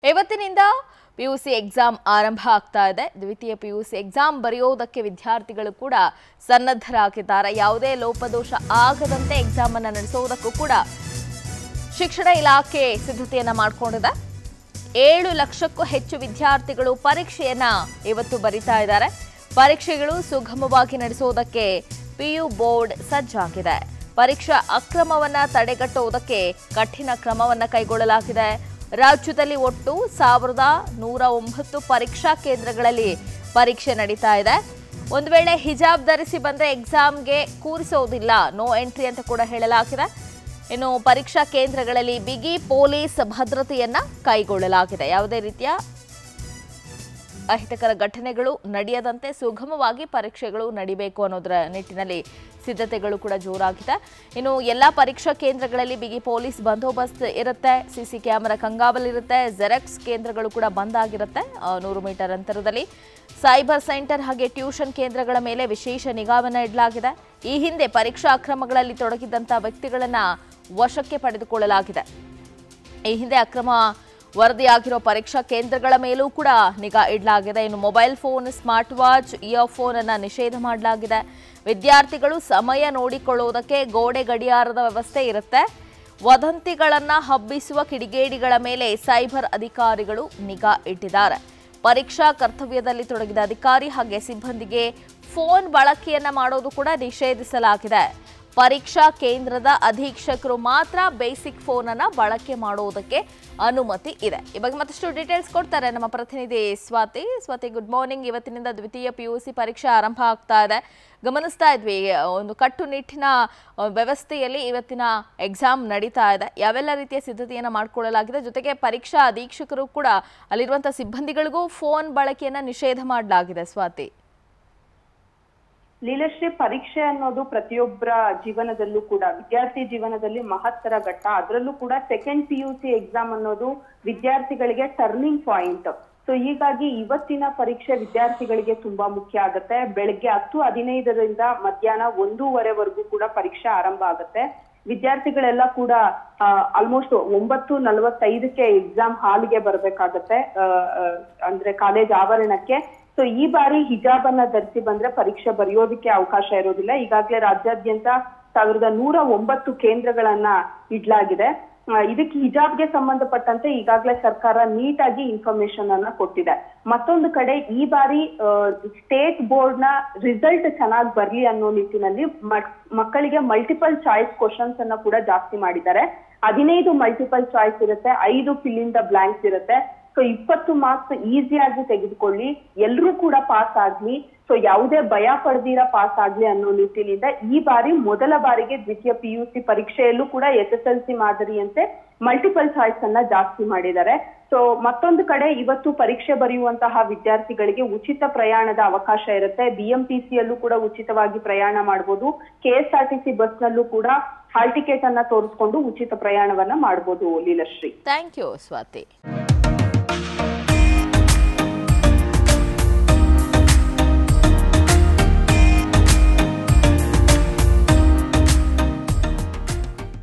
ಇವತ್ತಿನಿಂದ PUC exam ಆರಂಭ ಆಗ್ತಾ ಇದೆ ದ್ವಿತೀಯ ಪಿಯುಸಿ ಎಕ್ಸಾಮ್ ಬರೆಯೋದಕ್ಕೆ ವಿದ್ಯಾರ್ಥಿಗಳು ಕೂಡ ಸನ್ನದ್ಧರಾಗಿದ್ದಾರೆ ಯಾವುದೇ ಲೋಪದೋಷ ಆಗದಂತೆ ಎಕ್ಸಾಮ್ ಅನ್ನು ನಡೆಸೋದಕ್ಕೂ ಕೂಡ ಶಿಕ್ಷಣ ಇಲಾಖೆ ಸಿದ್ಧತೆಯನ್ನ ಮಾಡಿಕೊಂಡಿದೆ ಏಳು ಲಕ್ಷಕ್ಕೂ ಹೆಚ್ಚು ವಿದ್ಯಾರ್ಥಿಗಳು ಪರೀಕ್ಷೆಯನ್ನ ಇವತ್ತು ಬರಿತಾ ಇದ್ದಾರೆ ಪರೀಕ್ಷೆಗಳು ಸುಗಮವಾಗಿ ನಡೆಸೋದಕ್ಕೆ ಪಿಯು ಬೋರ್ಡ್ ಸಜ್ಜಾಗಿದೆ ಪರೀಕ್ಷಾ ಅಕ್ರಮವನ್ನ ತಡೆಗಟ್ಟುವುದಕ್ಕೆ ಕಠಿಣ ಕ್ರಮವನ್ನ ಕೈಗೊಳ್ಳಲಾಗಿದೆ ರಾಜ್ಯದಲ್ಲಿ ಒಟ್ಟು ಸಾವಿರದ ನೂರ ಒಂಬತ್ತು ಪರೀಕ್ಷಾ ಕೇಂದ್ರಗಳಲ್ಲಿ ಪರೀಕ್ಷೆ ನಡೀತಾ ಇದೆ ಒಂದು ವೇಳೆ ಹಿಜಾಬ್ ಧರಿಸಿ ಬಂದ್ರೆ ಎಕ್ಸಾಮ್ಗೆ ಕೂರಿಸೋದಿಲ್ಲ ನೋ ಎಂಟ್ರಿ ಅಂತ ಕೂಡ ಹೇಳಲಾಗಿದೆ ಇನ್ನು ಪರೀಕ್ಷಾ ಕೇಂದ್ರಗಳಲ್ಲಿ ಬಿಗಿ ಪೊಲೀಸ್ ಭದ್ರತೆಯನ್ನ ಕೈಗೊಳ್ಳಲಾಗಿದೆ ಯಾವುದೇ ರೀತಿಯ ಅಹಿತಕರ ಘಟನೆಗಳು ನಡೆಯದಂತೆ ಸುಗಮವಾಗಿ ಪರೀಕ್ಷೆಗಳು ನಡಿಬೇಕು ಅನ್ನೋದರ ನಿಟ್ಟಿನಲ್ಲಿ ಸಿದ್ಧತೆಗಳು ಕೂಡ ಜೋರಾಗಿದೆ ಇನ್ನು ಎಲ್ಲ ಪರೀಕ್ಷಾ ಕೇಂದ್ರಗಳಲ್ಲಿ ಬಿಗಿ ಪೊಲೀಸ್ ಬಂದೋಬಸ್ತ್ ಇರುತ್ತೆ ಸಿಸಿ ಕ್ಯಾಮೆರಾ ಕಂಗಾವಲಿರುತ್ತೆ ಜೆರಾಕ್ಸ್ ಕೇಂದ್ರಗಳು ಕೂಡ ಬಂದ್ ಆಗಿರುತ್ತೆ ಆ, ನೂರು ಮೀಟರ್ ಅಂತರದಲ್ಲಿ ಸೈಬರ್ ಸೆಂಟರ್ ಹಾಗೆ ಟ್ಯೂಷನ್ ಕೇಂದ್ರಗಳ ಮೇಲೆ ವಿಶೇಷ ನಿಗಾವನ್ನ ಇಡಲಾಗಿದೆ ಈ ಹಿಂದೆ ಪರೀಕ್ಷಾ ಅಕ್ರಮಗಳಲ್ಲಿ ತೊಡಗಿದ್ದಂಥ ವ್ಯಕ್ತಿಗಳನ್ನ ವಶಕ್ಕೆ ಪಡೆದುಕೊಳ್ಳಲಾಗಿದೆ ಈ ಹಿಂದೆ ಅಕ್ರಮ ವರದಿಯಾಗಿರೋ ಪರೀಕ್ಷಾ ಕೇಂದ್ರಗಳ ಮೇಲೂ ಕೂಡ ನಿಗಾ ಇಡಲಾಗಿದೆ ಇನ್ನು mobile phone smart watch earphone ಅನ್ನ ನಿಷೇಧ ಮಾಡಲಾಗಿದೆ ವಿದ್ಯಾರ್ಥಿಗಳು ಸಮಯ ನೋಡಿಕೊಳ್ಳುವುದಕ್ಕೆ ಗೋಡೆ ಗಡಿಯಾರದ ವ್ಯವಸ್ಥೆ ಇರುತ್ತೆ ವದಂತಿಗಳನ್ನ ಹಬ್ಬಿಸುವ ಕಿಡಿಗೇಡಿಗಳ ಮೇಲೆ ಸೈಬರ್ ಅಧಿಕಾರಿಗಳು ನಿಗಾ ಇಟ್ಟಿದ್ದಾರೆ ಪರೀಕ್ಷಾ ಕರ್ತವ್ಯದಲ್ಲಿ ತೊಡಗಿದ ಅಧಿಕಾರಿ ಹಾಗೆ ಸಿಬ್ಬಂದಿಗೆ ಫೋನ್ ಬಳಕೆಯನ್ನ ಮಾಡೋದು ಕೂಡ ನಿಷೇಧಿಸಲಾಗಿದೆ ಪರೀಕ್ಷಾ ಕೇಂದ್ರದ ಅಧೀಕ್ಷಕರು ಮಾತ್ರ ಬೇಸಿಕ್ ಫೋನ್ ಅನ್ನ ಬಳಕೆ ಮಾಡುವುದಕ್ಕೆ ಅನುಮತಿ ಇದೆ ಈ ಬಗ್ಗೆ ಮತ್ತಷ್ಟು ಡೀಟೇಲ್ಸ್ ಕೊಡ್ತಾರೆ ನಮ್ಮ ಪ್ರತಿನಿಧಿ ಸ್ವಾತಿ ಸ್ವಾತಿ ಗುಡ್ ಮಾರ್ನಿಂಗ್ ಇವತ್ತಿನಿಂದ ದ್ವಿತೀಯ ಪಿ ಯು ಸಿ ಪರೀಕ್ಷೆ ಆರಂಭ ಆಗ್ತಾ ಇದೆ ಗಮನಿಸ್ತಾ ಇದ್ವಿ ಒಂದು ಕಟ್ಟುನಿಟ್ಟಿನ ಆ, ವ್ಯವಸ್ಥೆಯಲ್ಲಿ ಇವತ್ತಿನ ಎಕ್ಸಾಮ್ ನಡೀತಾ ಇದೆ ಯಾವೆಲ್ಲ ರೀತಿಯ ಸಿದ್ಧತೆಯನ್ನು ಮಾಡಿಕೊಳ್ಳಲಾಗಿದೆ ಜೊತೆಗೆ ಪರೀಕ್ಷಾ ಅಧೀಕ್ಷಕರು ಕೂಡ ಅಲ್ಲಿರುವಂಥ ಸಿಬ್ಬಂದಿಗಳಿಗೂ ಫೋನ್ ಬಳಕೆಯನ್ನ ನಿಷೇಧ ಮಾಡಲಾಗಿದೆ ಸ್ವಾತಿ ಲೀಲಶ್ರೀ ಪರೀಕ್ಷೆ ಅನ್ನೋದು ಪ್ರತಿಯೊಬ್ಬರ ಜೀವನದಲ್ಲೂ ಕೂಡ ವಿದ್ಯಾರ್ಥಿ ಜೀವನದಲ್ಲಿ ಮಹತ್ತರ ಘಟ್ಟ ಅದರಲ್ಲೂ ಕೂಡ second P U C exam ಅನ್ನೋದು ವಿದ್ಯಾರ್ಥಿಗಳಿಗೆ ಟರ್ನಿಂಗ್ ಪಾಯಿಂಟ್ ಸೊ ಹೀಗಾಗಿ ಇವತ್ತಿನ ಪರೀಕ್ಷೆ ವಿದ್ಯಾರ್ಥಿಗಳಿಗೆ ತುಂಬಾ ಮುಖ್ಯ ಆಗುತ್ತೆ ಬೆಳಗ್ಗೆ ಹತ್ತು ಹದಿನೈದರಿಂದ ಮಧ್ಯಾಹ್ನ ಒಂದೂವರೆವರೆಗೂ ಕೂಡ ಪರೀಕ್ಷೆ ಆರಂಭ ಆಗುತ್ತೆ ವಿದ್ಯಾರ್ಥಿಗಳೆಲ್ಲ ಕೂಡ ಆಲ್ಮೋಸ್ಟ್ ಒಂಬತ್ತು ನಲವತ್ತೈದಕ್ಕೆ ಎಕ್ಸಾಮ್ ಹಾಲ್ಗೆ ಬರ್ಬೇಕಾಗತ್ತೆ ಆ, ಆ, ಅಂದ್ರೆ ಕಾಲೇಜ್ ಆವರಣಕ್ಕೆ ಸೊ ಈ ಬಾರಿ ಹಿಜಾಬ್ ಅನ್ನ ಧರಿಸಿ ಬಂದ್ರೆ ಪರೀಕ್ಷೆ ಬರೆಯೋದಕ್ಕೆ ಅವಕಾಶ ಇರೋದಿಲ್ಲ ಈಗಾಗಲೇ ರಾಜ್ಯಾದ್ಯಂತ ಸಾವಿರದ ನೂರ ಒಂಬತ್ತು ಕೇಂದ್ರಗಳನ್ನ ಇಡ್ಲಾಗಿದೆ ಆ, ಇದಕ್ಕೆ ಹಿಜಾಬ್ಗೆ ಸಂಬಂಧಪಟ್ಟಂತೆ ಈಗಾಗಲೇ ಸರ್ಕಾರ ನೀಟಾಗಿ ಇನ್ಫಾರ್ಮೇಶನ್ ಅನ್ನ ಕೊಟ್ಟಿದೆ ಮತ್ತೊಂದು ಕಡೆ ಈ ಬಾರಿ ಸ್ಟೇಟ್ ಬೋರ್ಡ್ ನ ರಿಸಲ್ಟ್ ಚೆನ್ನಾಗಿ ಬರ್ಲಿ ಅನ್ನೋ ನಿಟ್ಟಿನಲ್ಲಿ ಮಕ್- ಮಕ್ಕಳಿಗೆ ಮಲ್ಟಿಪಲ್ ಚಾಯ್ಸ್ ಕ್ವಶನ್ಸ್ ಅನ್ನ ಕೂಡ ಜಾಸ್ತಿ ಮಾಡಿದ್ದಾರೆ ಹದಿನೈದು ಮಲ್ಟಿಪಲ್ ಚಾಯ್ಸ್ ಇರುತ್ತೆ ಐದು ಫಿಲ್ ಇನ್ ದ ಬ್ಲಾಂಕ್ಸ್ ಇರುತ್ತೆ ಸೊ ಇಪ್ಪತ್ತು ಮಾರ್ಕ್ಸ್ ಈಸಿಯಾಗಿ ತೆಗೆದುಕೊಳ್ಳಿ ಎಲ್ಲರೂ ಕೂಡ ಪಾಸ್ ಆಗ್ಲಿ ಸೊ ಯಾವುದೇ ಭಯ ಪಡೆದಿರ ಪಾಸ್ ಆಗ್ಲಿ ಅನ್ನೋ ನಿಟ್ಟಿನಿಂದ ಈ ಬಾರಿ ಮೊದಲ ಬಾರಿಗೆ ದ್ವಿತೀಯ ಪಿ ಯು ಸಿ ಪರೀಕ್ಷೆಯಲ್ಲೂ ಕೂಡ ಎಸ್ ಎಸ್ ಎಲ್ ಸಿ ಮಾದರಿಯಂತೆ ಮಲ್ಟಿಪಲ್ ಚಾಯ್ಸ್ ಅನ್ನ ಜಾಸ್ತಿ ಮಾಡಿದ್ದಾರೆ ಸೊ ಮತ್ತೊಂದು ಕಡೆ ಇವತ್ತು ಪರೀಕ್ಷೆ ಬರೆಯುವಂತಹ ವಿದ್ಯಾರ್ಥಿಗಳಿಗೆ ಉಚಿತ ಪ್ರಯಾಣದ ಅವಕಾಶ ಇರುತ್ತೆ ಬಿಎಂಟಿಸಿ ಯಲ್ಲೂ ಕೂಡ ಉಚಿತವಾಗಿ ಪ್ರಯಾಣ ಮಾಡಬಹುದು ಕೆಎಸ್ಆರ್ಟಿಸಿ ಬಸ್ ನಲ್ಲೂ ಕೂಡ ಹಾಲ್ ಟಿಕೆಟ್ ಅನ್ನ ತೋರಿಸ್ಕೊಂಡು ಉಚಿತ ಪ್ರಯಾಣವನ್ನ ಮಾಡಬಹುದು ಲೀಲಶ್ರೀ ಥ್ಯಾಂಕ್ ಯು ಸ್ವಾತಿ